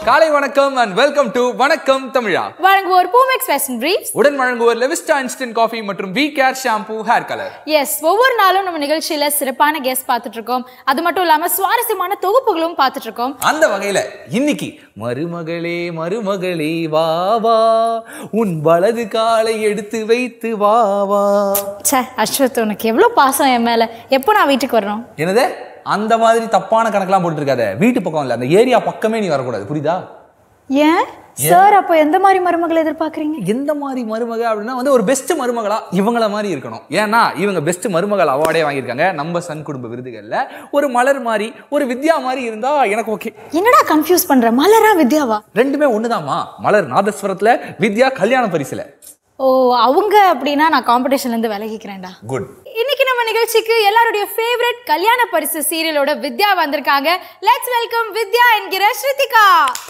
காலை வணக்கம் and welcome to வணக்கம் தமிழா வழங்குவோர் பூமெக்ஸ் ஃபேஷன் பிரீஃப்ஸ் உடன் வழங்குவோர் லெவிஸ்டா இன்ஸ்டன்ட் காஃபி மற்றும் V care shampoo hair colour எஸ் ஒவ்வொரு நாளும் நம்ம நிகழ்ச்சியில சிறப்பான கெஸ்ட் பார்த்துட்டு இருக்கோம் அது மட்டும் இல்லாம சுவாரஸ்யமான தொகுப்புகளும் பார்த்துட்டு இருக்கோம் அந்த வகையில இன்னைக்கு மருமகளே மருமகளே வா வா உன் வலது காலை எடுத்து வைத்து வா வா ச்சே அஸ்வத் உனக்கு எவ்வளவு பாசம் என் மேல எப்போ நான் வீட்டுக்கு வரணும் என்னது அந்த மாதிரி தப்பான கணக்கெல்லாம் போட்டு இருக்காத வீட்டு பக்கம் இல்ல அந்த ஏரியா பக்கமே நீ வரக்கூடாது புரியுதா ஏன் சார் அப்போ எந்த மாதிரி மருமகளை எதிர்பார்க்கறீங்க எந்த மாதிரி மருமக அப்படின்னா வந்து ஒரு பெஸ்ட் மருமகளா இவங்கள மாதிரி இருக்கணும் ஏன்னா இவங்க பெஸ்ட் மருமகள் அவார்டே வாங்கியிருக்காங்க நம்ம சன் குடும்ப விருதுகள்ல ஒரு மலர் மாதிரி ஒரு வித்யா மாதிரி இருந்தா எனக்கு ஓகே என்னடா கன்ஃபியூஸ் பண்ற மலரா வித்யாவா ரெண்டுமே ஒண்ணுதாம்மா மலர் நாதஸ்வரத்துல வித்யா கல்யாண பரிசுல ஓ அவங்க அப்படின்னா நான் காம்படிஷன்ல இருந்து விலகிக்கிறேன்டா குட் இன்னைக்கு நம்ம நிகழ்ச்சிக்கு எல்லாருடைய ஃபேவரட் கல்யாண பரிசு சீரியலோட வித்யா வந்திருக்காங்க லெட்ஸ் வெல்கம் வித்யா என்கிற Shruthika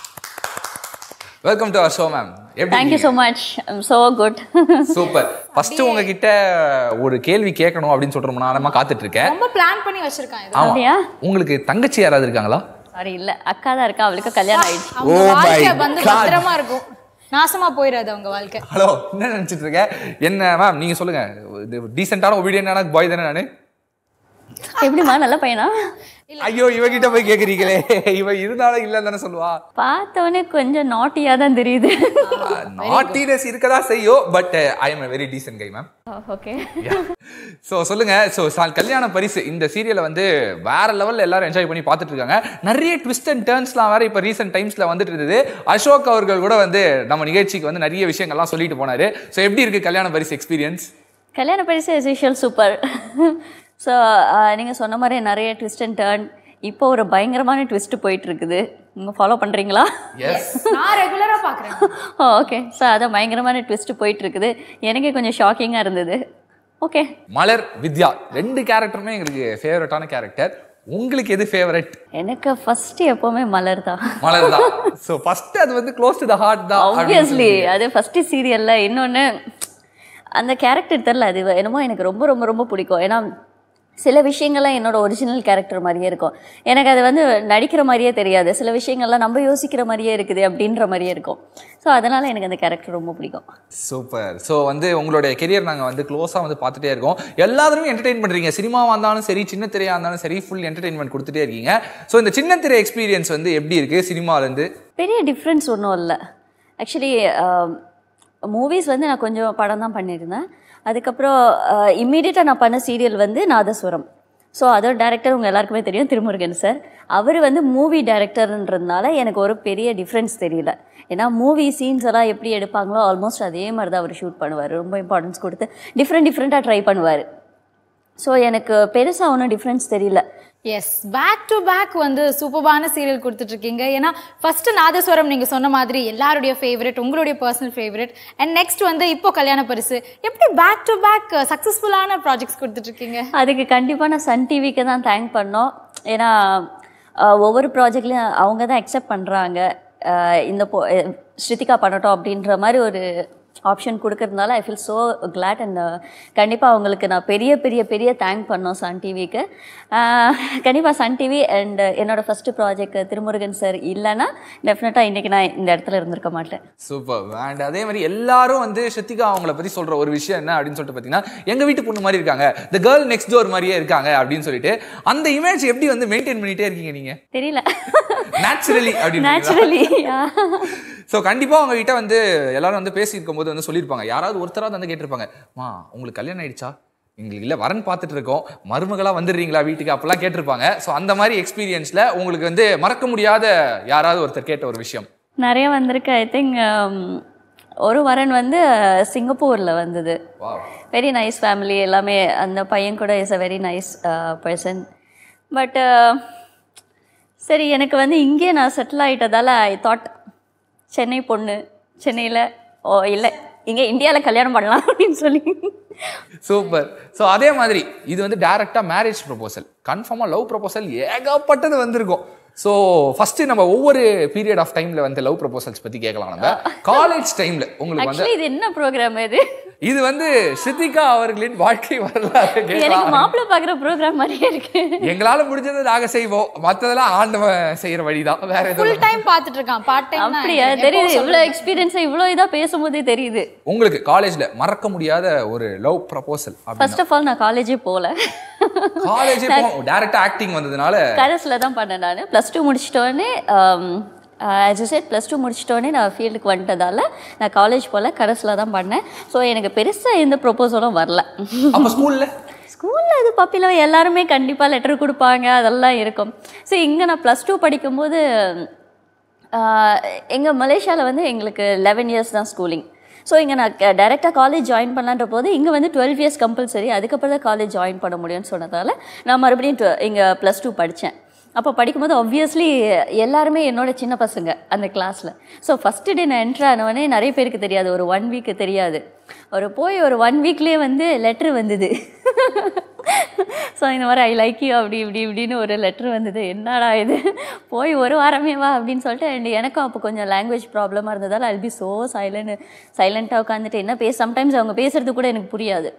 welcome to our show ma'am thank you so much I'm so good super first உங்ககிட்ட ஒரு கேள்வி கேட்கணும் அப்படின்னு சொல்றோம் நான் காத்துட்டு இருக்கேன் ரொம்ப பிளான் பண்ணி வச்சிருக்காங்க இது. ஆமா அப்படியா? உங்களுக்கு தங்கச்சி யாராவது இருக்காங்களா சாரி இல்ல அக்கா தான் இருக்கா அவளுக்கு கல்யாணம் ஆயிடுச்சு அவங்க Oh my வாழ்க்கை வந்து God. பத்திரமா இருக்கும் நாசமா போயிடாது அவங்க வாழ்க்கை ஹலோ என்ன நினைச்சிட்டு இருக்க என்ன மேம் நீங்க சொல்லுங்க டீசென்டான ஒபீடியன்டான பாய் தானே நானு எப்படிமா நல்ல பையனா ஐயோ இவகிட்ட போய் கேக்குறீங்களே இவ இருந்தாலும் இல்லன்னு தானே சொல்லுவா பார்த்தவொடனே கொஞ்சம் நாட்டியா தான் தெரியுது நாட்டினஸ் இருக்கதா செய்யும் but I am very decent guy ma'am okay so சொல்லுங்க ஸோ கல்யாண பரிசு இந்த சீரியலை வந்து வேற லெவல்ல எல்லாரும் என்ஜாய் பண்ணி பார்த்துட்டு இருக்காங்க நிறைய ட்விஸ்ட் அண்ட் டேர்ன்ஸ்லாம் வேற இப்போ ரீசெண்ட் டைம்ஸ்ல வந்துட்டு இருந்தது அசோக் அவர்கள் கூட வந்து நம்ம நிகழ்ச்சிக்கு வந்து நிறைய விஷயங்கள்லாம் சொல்லிட்டு போனாரு ஸோ எப்படி இருக்கு கல்யாண பரிசு எக்ஸ்பீரியன்ஸ் கல்யாண பரிசு as usual சூப்பர் ஸோ நீங்கள் சொன்ன மாதிரி நிறைய ட்விஸ்ட் அண்ட் டேர்ன் இப்போ ஒரு பயங்கரமான ட்விஸ்ட் போயிட்டு இருக்குது நீங்கள் ஃபாலோ பண்ணுறீங்களா எஸ் நான் ரெகுலரா பாக்குறேன் ஓகே ஸோ அதான் பயங்கரமான ட்விஸ்ட் போயிட்டு இருக்குது எனக்கே கொஞ்சம் ஷாக்கிங்காக இருந்தது ஓகே மலர் வித்யா ரெண்டு கேரக்டருமே எங்களுக்கு ஃபேவரட்டான கேரக்டர் உங்களுக்கு எது ஃபேவரட் எனக்கு ஃபர்ஸ்ட் எப்போவுமே மலர் தான் மலர் தான் ஸோ ஃபர்ஸ்ட் அது வந்து க்ளோஸ் டு த ஹார்ட் தான் அப்படின்னு ஆப்வியஸ்லி அது ஃபஸ்ட்டு சீரியலில் இன்னொன்று அந்த கேரக்டர் தெரில அது என்னமோ எனக்கு ரொம்ப ரொம்ப ரொம்ப பிடிக்கும் ஏன்னா சில விஷயங்கள்லாம் என்னோட ஒரிஜினல் கேரக்டர் மாதிரியே இருக்கும் எனக்கு அது வந்து நடிக்கிற மாதிரியே தெரியாது சில விஷயங்கள்லாம் நம்ம யோசிக்கிற மாதிரியே இருக்குது அப்படின்ற மாதிரியே இருக்கும் ஸோ அதனால் எனக்கு அந்த கேரக்டர் ரொம்ப பிடிக்கும் சூப்பர் ஸோ வந்து உங்களுடைய கெரியர் நாங்கள் வந்து க்ளோஸாக வந்து பார்த்துட்டே இருக்கோம் எல்லாருமே என்டர்டெயின் பண்ணுறீங்க சினிமாவாக இருந்தாலும் சரி சின்ன திரையாக இருந்தாலும் சரி ஃபுல் என்டர்டெயின்மெண்ட் கொடுத்துட்டே இருக்கீங்க ஸோ இந்த சின்ன திரை எக்ஸ்பீரியன்ஸ் வந்து எப்படி இருக்குது சினிமாலேருந்து பெரிய டிஃப்ரென்ஸ் ஒன்றும் இல்லை ஆக்சுவலி மூவிஸ் வந்து நான் கொஞ்சம் படம் தான் பண்ணியிருந்தேன் அதுக்கப்புறம் இம்மீடியட்டாக நான் பண்ண சீரியல் வந்து நாதஸ்வரம் ஸோ அதோட டேரக்டர் உங்கள் எல்லாருக்குமே தெரியும் திருமுருகன் சார் அவர் வந்து மூவி டைரக்டர்ன்றதுனால எனக்கு ஒரு பெரிய டிஃப்ரென்ஸ் தெரியல ஏன்னா மூவி சீன்ஸ் எல்லாம் எப்படி எடுப்பாங்களோ ஆல்மோஸ்ட் அதே மாதிரி தான் அவர் ஷூட் பண்ணுவார் ரொம்ப இம்பார்ட்டன்ஸ் கொடுத்து டிஃப்ரெண்ட் டிஃப்ரெண்ட்டாக ட்ரை பண்ணுவார் ஸோ எனக்கு பெருசாக ஒன்றும் டிஃப்ரென்ஸ் தெரியல எஸ் பேக் டு பேக் வந்து சூப்பர்பான சீரியல் கொடுத்துட்டு இருக்கீங்க ஏன்னா ஃபர்ஸ்ட் நாதஸ்வரம் நீங்க சொன்ன மாதிரி எல்லாருடைய ஃபேவரட் உங்களுடைய பர்சனல் ஃபேவரட் அண்ட் நெக்ஸ்ட் வந்து இப்போ கல்யாண பரிசு எப்படி பேக் டு பேக் சக்சஸ்ஃபுல்லான ப்ராஜெக்ட்ஸ் கொடுத்துட்டு இருக்கீங்க அதுக்கு கண்டிப்பாக நான் சன் டிவிக்கு தான் தேங்க் பண்ணோம் ஏன்னா அஹ், ஒவ்வொரு ப்ராஜெக்ட்லையும் அவங்க தான் அக்செப்ட் பண்ணுறாங்க இந்த போ அஹ், ஸ்ருதிகா பண்ணட்டும் அப்படின்ற மாதிரி ஒரு ஆப்ஷன் கொடுக்கறதுனால I feel so glad and கண்டிப்பாக அவங்களுக்கு நான் பெரிய பெரிய பெரிய தேங்க் பண்ணோம் சன் டிவிக்கு கண்டிப்பாக சன் டிவி அண்ட் என்னோட ஃபஸ்ட்டு ப்ராஜெக்ட் திருமுருகன் சார் இல்லைன்னா டெஃபினட்டாக இன்றைக்கி நான் இந்த இடத்துல இருந்திருக்க மாட்டேன் சூப்பர் அண்ட் அதே மாதிரி எல்லாரும் வந்து ஸ்ருத்திகா அவங்கள பற்றி சொல்கிற ஒரு விஷயம் என்ன அப்படின்னு சொல்லிட்டு பார்த்தீங்கன்னா எங்கள் வீட்டு பொண்ணு மாதிரி இருக்காங்க த கேர்ள் நெக்ஸ்ட் டோர் மாதிரியே இருக்காங்க அப்படின்னு சொல்லிட்டு அந்த இமேஜ் எப்படி வந்து மெயின்டைன் பண்ணிட்டே இருக்கீங்க நீங்கள் தெரியல நேச்சுரலி அப்படின்னு நேச்சுரலி ஸோ கண்டிப்பாக உங்ககிட்ட வந்து எல்லாரும் வந்து பேசியிருக்கும் போது வந்து சொல்லியிருப்பாங்க யாராவது ஒருத்தராவது வந்து கேட்டிருப்பாங்க மா உங்களுக்கு கல்யாணம் ஆயிடுச்சா எங்களுக்கு இல்லை வரன் பார்த்துட்டு இருக்கோம் மருமகளா வந்துடுறீங்களா வீட்டுக்கு அப்பெல்லாம் கேட்டிருப்பாங்க ஸோ அந்த மாதிரி எக்ஸ்பீரியன்ஸில் உங்களுக்கு வந்து மறக்க முடியாத யாராவது ஒருத்தர் கேட்ட ஒரு விஷயம் நிறைய வந்திருக்கு ஐ திங்க் ஒரு வரன் வந்து சிங்கப்பூரில் வந்தது வா வெரி நைஸ் ஃபேமிலி எல்லாமே அந்த பையன் கூட is a very nice person but சரி எனக்கு வந்து இங்கேயே நான் செட்டில் ஆகிட்டதால ஐ தாட் சென்னை பொண்ணு சென்னையில் ஓ இல்லை இங்கே இந்தியாவில் கல்யாணம் பண்ணலாம் அப்படின்னு சொல்லி சூப்பர் ஸோ அதே மாதிரி இது வந்து டைரக்டாக மேரேஜ் ப்ரொபோசல் கன்ஃபார்மாக லவ் ப்ரொபோசல் ஏகப்பட்டது வந்திருக்கும் ஸோ ஃபர்ஸ்ட் நம்ம ஒவ்வொரு பீரியட் ஆஃப் டைம்ல வந்து லவ் ப்ரொபோசல்ஸ் பத்தி கேட்கலாம் நம்ம காலேஜ் டைம்ல உங்களுக்கு வந்து ஆக்சுவலி இது என்ன ப்ரோக்ராம் இது இது வந்து ஸ்ருதிகா அவர்களின் வாழ்க்கை வரலாறு எனக்கு கேட்கலாம் மாப்பிள்ளை பார்க்குற ப்ரோக்ராம் மாதிரியே இருக்கு எங்களால முடிஞ்சதை நாங்க செய்வோம் மத்ததெல்லாம் ஆண்டவன் செய்யற வழிதான் வேற எதுவும் ஃபுல் டைம் பார்த்துட்டு இருக்கான் பார்ட் டைம் அப்படியா தெரியுது இவ்வளோ எக்ஸ்பீரியன்ஸை இவ்வளோ இதாக பேசும்போதே தெரியுது உங்களுக்கு காலேஜ்ல மறக்க முடியாத ஒரு love proposal first of all நான் காலேஜே போகல காலேஜே டைரக்டா ஆக்டிங் வந்ததுனால கரஸில் தான் பண்ணேன் நான் ப்ளஸ் டூ முடிச்சிட்டோடனே ஆஸ் செட் ப்ளஸ் டூ முடிச்சிட்டோடனே நான் ஃபீல்டுக்கு வந்துட்டதால நான் காலேஜ் போகல கரஸில் தான் பண்ணேன் ஸோ எனக்கு பெருசாக எந்த ப்ரொப்போசலும் வரல அப்ப ஸ்கூல்ல ஸ்கூலில் இது பப்பியில் எல்லாருமே கண்டிப்பாக லெட்டர் கொடுப்பாங்க அதெல்லாம் இருக்கும் ஸோ இங்கே நான் ப்ளஸ் டூ படிக்கும்போது எங்கள் மலேசியாவில் வந்து எங்களுக்கு லெவன் இயர்ஸ் தான் ஸ்கூலிங் ஸோ இங்கே நான் டைரெக்டாக காலேஜ் ஜாயின் பண்ணலான்ற போது இங்கே வந்து டுவெல் இயர்ஸ் கம்பல்சரி அதுக்கப்புறம் தான் காலேஜ் ஜாயின் பண்ண முடியும்னு சொன்னதால நான் மறுபடியும் இங்கே ப்ளஸ் டூ படித்தேன் அப்போ படிக்கும்போது ஆப்வியஸ்லி எல்லாருமே என்னோட சின்ன பசங்க அந்த கிளாஸில் ஸோ ஃபஸ்ட்டு டே நான் என்ட்ரு ஆனவொடனே நிறைய பேருக்கு தெரியாது ஒரு ஒன் வீக்கு தெரியாது ஒரு போய் ஒரு ஒன் வீக்லேயே வந்து லெட்ரு வந்தது ஸோ இந்த மாதிரி ஐ லைக் யூ அப்படி இப்படி இப்படின்னு ஒரு லெட்ரு வந்தது என்னடா இது போய் ஒரு வாரமே வா அப்படின்னு சொல்லிட்டு and எனக்கும் அப்போ கொஞ்சம் லாங்குவேஜ் ப்ராப்ளமாக இருந்ததால் ஐல் பி ஸோ சைலண்ட் சைலண்ட்டாக உட்காந்துட்டு என்ன பேச சம்டைம்ஸ் அவங்க பேசுறது கூட எனக்கு புரியாது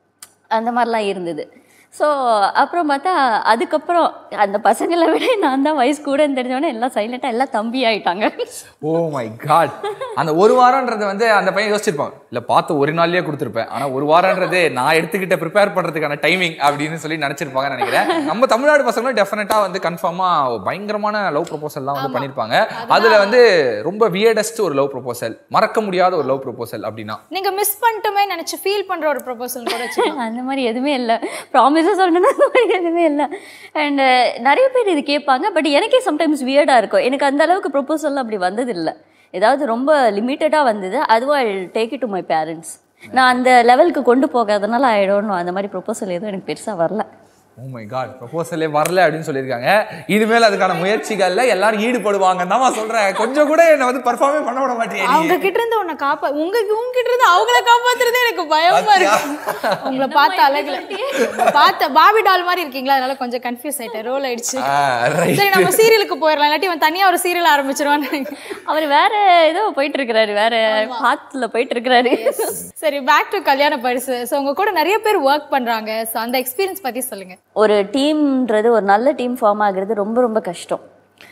அந்த மாதிரிலாம் இருந்தது ஸோ அப்புறம் பார்த்தா அதுக்கப்புறம் அந்த பசங்களை விட நான் தான் வயசு கூடன்னு தெரிஞ்சவொடனே எல்லாம் சைலண்ட்டாக எல்லாம் தம்பி ஆயிட்டாங்க ஓ மை காட் அந்த ஒரு வாரம்ன்றது வந்து அந்த பையன் யோசிச்சிருப்பான் இல்ல பார்த்து ஒரு நாள்லயே கொடுத்துருப்பேன் ஆனா ஒரு வாரம்ன்றது நான் எடுத்துக்கிட்ட ப்ரிப்பேர் பண்றதுக்கான டைமிங் அப்படின்னு சொல்லி நினைச்சிருப்பாங்கன்னு நினைக்கிறேன் நம்ம தமிழ்நாடு பசங்களும் டெஃபினட்டா வந்து கன்ஃபார்மா பயங்கரமான லவ் ப்ரொபோசல்லாம் வந்து பண்ணிருப்பாங்க அதுல வந்து ரொம்ப வியர்டஸ்ட் ஒரு லவ் ப்ரொபோசல் மறக்க முடியாத ஒரு லவ் ப்ரொபோசல் அப்படின்னா நீங்க மிஸ் பண்ணிட்டுமே நினைச்சு ஃபீல் பண்ற ஒரு ப்ரொபோசல் கூட வச்சுக்கலாம் அந்த மாதிரி எதுவுமே இல்லை ப்ராமிஸாக சொல்லணும்னா அந்த மாதிரி எதுவுமே இல்லை அண்டு நிறைய பேர் இது கேட்பாங்க பட் எனக்கே சம்டைம்ஸ் வியர்டாக இருக்கும் எனக்கு அந்த அளவுக்கு ப்ரொப்போசல்லாம் அப்படி வந்ததில்லை ஏதாவது ரொம்ப லிமிட்டடாக வந்தது அதுவும் I take it to my parents நான் அந்த லெவலுக்கு கொண்டு போகாதனால ஆயிடணும் அந்த மாதிரி ப்ரொப்போசல் எதுவும் எனக்கு பெருசாக வரல ஓ மை காட் ப்ரொபோசலே வரல அப்படின்னு சொல்லியிருக்காங்க இனிமேல் அதுக்கான முயற்சிகள்ல எல்லாரும் ஈடுபடுவாங்க தான் சொல்றேன் கொஞ்சம் கூட என்ன வந்து பர்ஃபார்மே பண்ண விட மாட்டேன் அவங்க கிட்ட இருந்து உன்னை காப்பா உங்க உங்க கிட்ட இருந்து அவங்கள காப்பாத்துறதே எனக்கு பயமா இருக்கு உங்களை பார்த்த அழகுல பார்த்த பாபி டால் மாதிரி இருக்கீங்களா அதனால கொஞ்சம் கன்ஃபியூஸ் ஆயிட்டேன் ரோல் ஆயிடுச்சு சரி நம்ம சீரியலுக்கு போயிடலாம் இல்லாட்டி அவன் தனியா ஒரு சீரியல் ஆரம்பிச்சிருவான்னு நினைக்கிறேன். அவர் வேற ஏதோ போயிட்டு இருக்கிறாரு வேற பாத்துல போயிட்டு இருக்கிறாரு சரி பேக் டு கல்யாண பரிசு ஸோ உங்க கூட நிறைய பேர் ஒர்க் பண்றாங்க ஸோ அந்த எக்ஸ்பீரியன்ஸ் பத்தி சொல்லுங்க ஒரு டீம்ன்றது ஒரு நல்ல டீம் ஃபார்ம் ஆகுறது ரொம்ப ரொம்ப கஷ்டம்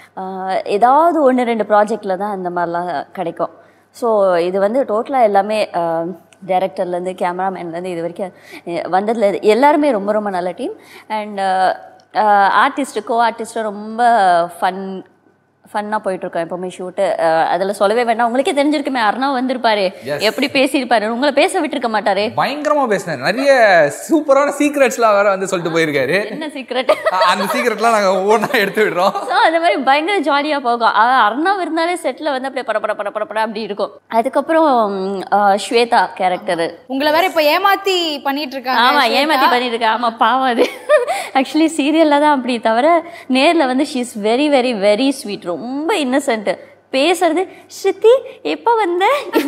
ஆஹ் ஏதாவது ஒன்று ரெண்டு ப்ராஜெக்டில் தான் இந்த மாதிரிலாம் கிடைக்கும் ஸோ இது வந்து டோட்டலாக எல்லாமே டைரக்டர்லேருந்து கேமராமேன்லேருந்து இது வரைக்கும் அஹ் வந்ததுல எல்லாருமே ரொம்ப ரொம்ப நல்ல டீம் அண்ட் ஆர்டிஸ்ட்டு கோ ஆர்டிஸ்ட்டும் ரொம்ப ஃபன் ஃபன்னாக போயிட்டுருக்கோம் எப்போவுமே ஷூட்டு அதில் சொல்லவே வேண்டாம் உங்களுக்கே தெரிஞ்சிருக்குமே அருணா வந்திருப்பாரு எப்படி பேசியிருப்பாரு உங்களை பேச விட்டுருக்க மாட்டாரே பயங்கரமா பேசினார் நிறைய சூப்பரான சீக்ரெட்ஸ்லாம் வேற வந்து சொல்லிட்டு போயிருக்காரு என்ன சீக்ரெட் அ- அந்த சீக்ரெட்லாம் நாங்க ஒவ்வொன்றா எடுத்து விடுறோம் ஸோ அந்த மாதிரி பயங்கர ஜாலியாக போகும் அ- அர்ணவ் இருந்தாலே செட்டில் வந்து அப்படியே பட பட பட பட பட அப்படி இருக்கும் அதுக்கப்புறம் ம், ஆ, ஸ்வேதா கேரக்டரு உங்களை வேற இப்ப ஏமாத்தி பண்ணிட்டு இருக்காங்க ஆமா ஸ்வேதா. ஏமாத்தி பண்ணிட்டு இருக்கா ஆமா பாவம் அது ஆக்சுவலி சீரியல்ல தான் அப்படி தவிர நேர்ல வந்து she is very very very sweet ரொம்ப இன்னசென்ட் பேசுறது ஸ்ருதி எப்போ வந்த